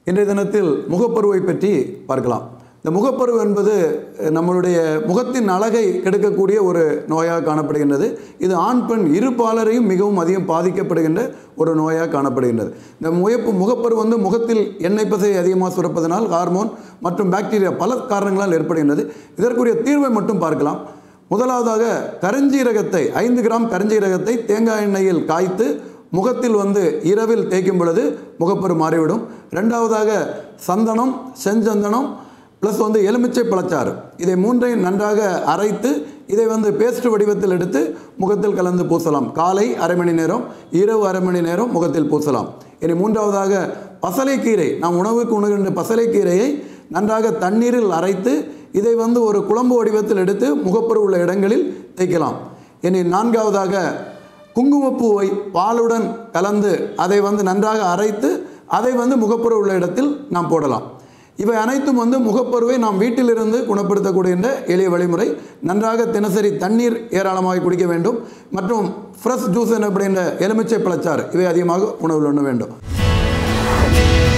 இன்றைய தினத்தில் முகப்பருவை பற்றி பார்க்கலாம் இந்த முகப்பருவு என்பது அஹ், நம்மளுடைய முகத்தின் அழகை கெடுக்கக்கூடிய ஒரு நோயாக காணப்படுகின்றது இது ஆண் பெண் இரு பாலரையும் மிகவும் அதிகம் பாதிக்கப்படுகின்ற ஒரு நோயாக காணப்படுகின்றது இந்த முயப்பு முகப்பரு வந்து முகத்தில் எண்ணெய் பசை அதிகமாக சுரப்பதனால் ஹார்மோன் மற்றும் பாக்டீரியா பல காரணங்களால் ஏற்படுகின்றது இதற்குரிய தீர்வை மட்டும் பார்க்கலாம் முதலாவதாக கருஞ்சீரகத்தை ஐந்து கிராம் கருஞ்சீரகத்தை தேங்காய் எண்ணெயில் காய்த்து முகத்தில் வந்து இரவில் தேய்க்கும் பொழுது முகப்பரு மாறிவிடும் ரெண்டாவதாக சந்தனம் செஞ்சந்தனம் ப்ளஸ் வந்து எலுமிச்சை பழச்சாறு இதை மூன்றையும் நன்றாக அரைத்து இதை வந்து பேஸ்ட் வடிவத்தில் எடுத்து முகத்தில் கலந்து பூசலாம் காலை அரை மணி நேரம் இரவு அரை மணி நேரம் முகத்தில் பூசலாம் இனி மூன்றாவதாக பசலைக்கீரை நாம் உணவுக்கு உணவுகின்ற பசலைக்கீரையை நன்றாக தண்ணீரில் அரைத்து இதை வந்து ஒரு குழம்பு வடிவத்தில் எடுத்து முகப்பரு உள்ள இடங்களில் தேய்க்கலாம் இனி நான்காவதாக குங்குமப்பூவை பாலுடன் கலந்து அதை வந்து நன்றாக அரைத்து அதை வந்து முகப்பரு உள்ள இடத்தில் நாம் போடலாம் இவை அனைத்தும் வந்து முகப்பருவை நாம் வீட்டிலிருந்து குணப்படுத்தக்கூடிய எளிய வழிமுறை நன்றாக தினசரி தண்ணீர் ஏராளமாக குடிக்க வேண்டும் மற்றும் ஃப்ரெஷ் ஜூஸ் எனப்படுகின்ற எலுமிச்சை பழச்சாறு இவை அதிகமாக உணவில் உண்ண வேண்டும்